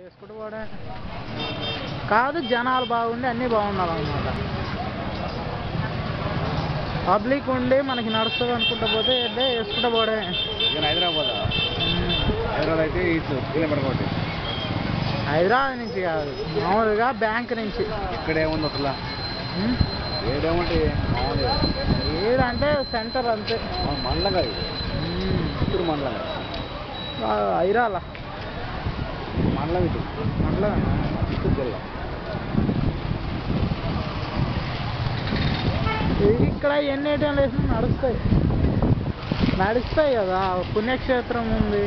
వేసుకుంటూ పోవడే కాదు జనాలు బాగుండి అన్నీ బాగుండాలన్నమాట పబ్లిక్ ఉండి మనకి నడుస్తుంది అనుకుంటా పోతే ఏంటే వేసుకుంటూ పోవడే నేను హైదరాబాద్ హైదరాబాద్ అయితే ఇట్లు కిలోమీటర్ ఒకటి హైదరాబాద్ నుంచి కాదు మామూలుగా బ్యాంక్ నుంచి ఇక్కడ ఏముంది అసలు ఉమ్. ఏడేమంటే మామూలుగా ఏడంటే సెంటర్ అంతే మండలం కాదు ఇది. ఉమ్. చిత్తూరు మండలం కాదు. ఐరాల మండలం ఇటు అట్లా చిత్తూరు జిల్లా ఇక్కడ ఎన్ని ఏటీఎంలు వేసినా నడుస్తాయి నడుస్తాయి కదా పుణ్యక్షేత్రం ఉంది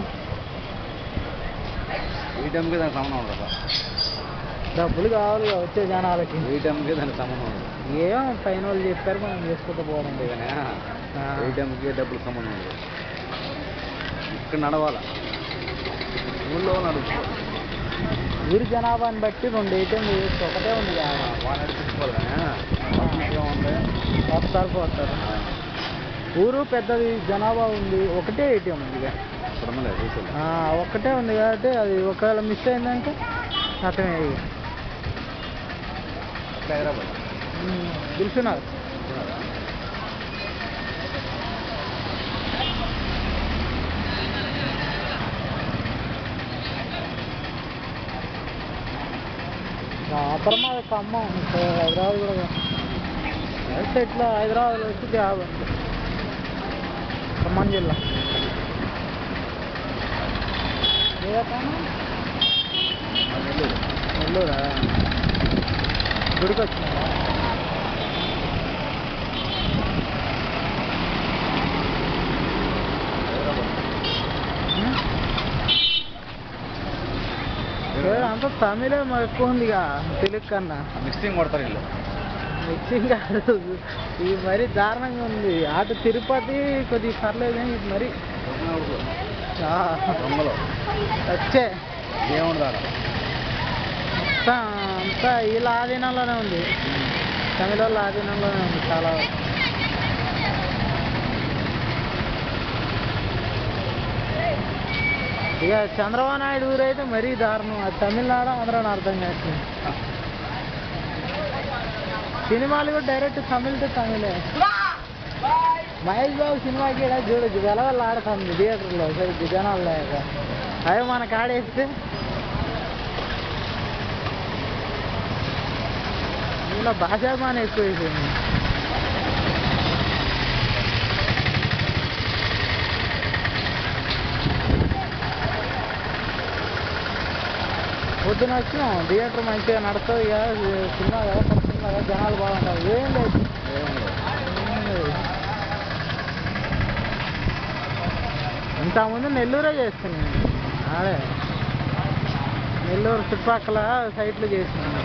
ఈ టైంకి దానికి సంబంధం ఉండదు అసలు. డబ్బులు కావాలి కదా వచ్చే జనాలకి ఈ టైంకి దానికి సంబంధం ఉండదు ఏం పైన వాళ్ళు చెప్పారు మనం చేసుకుంటూ పోవడం అంతేగానే ఆ. ఏ టైంకి డబ్బులు సంబంధం ఉండదు ఇక్కడ నడవాలా ఊళ్ళో నడుచుకోవాలి ఊరి జనాభాని బట్టి రెండు ఏటీఎంలు వేసి ఒకటే ఉంది కదా వాళ్ళు నడిపించుకోవాలి కానీ ఉంది వస్తారు పోతారు ఊరు పెద్దది జనాభా ఉంది ఒకటే ఏటీఎం ఉంది ఇక. ఇక్కడ ఉంది చూసాను ఆ, ఒక్కటే ఉంది కాబట్టి అది ఒకవేళ మిస్ అయిందంటే అతనే అక్కడ హైదరాబాద్ పిలుచున్నారు అప్పుడు ఖమ్మం ఇక్కడ హైదరాబాద్ కూడా వెళ్తే ఇట్లా హైదరాబాద్లో వచ్చి జాబ్ ఉంది ఖమ్మం జిల్లా ఏదైనా నెల్లూరా గుడికి వచ్చినావా ఉం? ఇక్కడ అంతా తమిళే మాకు ఎక్కువ ఉందిగా తెలుగు కన్నా మిక్సింగ్ కొడతారు వీళ్ళు మిక్సింగ్ కాదు ఇది మరీ దారుణంగా ఉంది అటు తిరుపతి కొద్దిగా పర్లేదు కానీ ఇది మరీ ఆ, దొంగలు వచ్చే ఏముండదు ఆడ అంతా అంతా వీళ్ళ ఆధీనంలోనే ఉంది తమిళ వాళ్ళ ఆధీనంలోనే ఉంది చాలా వరకు. ఇక చంద్రబాబు నాయుడు ఊరైతే మరీ దారుణం అది తమిళనాడు ఆంధ్రాని అర్థం కావట్లేదు సినిమాలు కూడా డైరెక్ట్ తమిళ్ టు తమిళే మహేష్ బాబు సినిమాకి ఈడ చూడొచ్చు వెలవెల్ల ఆడుతుంది థియేటర్లో సరిగ్గా జనాలు లేక అవి మనకు ఆడేస్తే ఇలా భాషాభిమానం ఎక్కువ అయిపోయింది పొద్దున వచ్చినాం థియేటర్ మంచిగా నడుస్తుంది కదా సినిమా కదా కొత్త సినిమా కదా జనాలు బాగుంటారు ఏం లేదు ఏముండదు ఏం లేదు. ఇంతకుముందు నెల్లూరే చేస్తున్నాను ఆడే నెల్లూరు చుట్టుపక్కల సైట్లు చేసినాను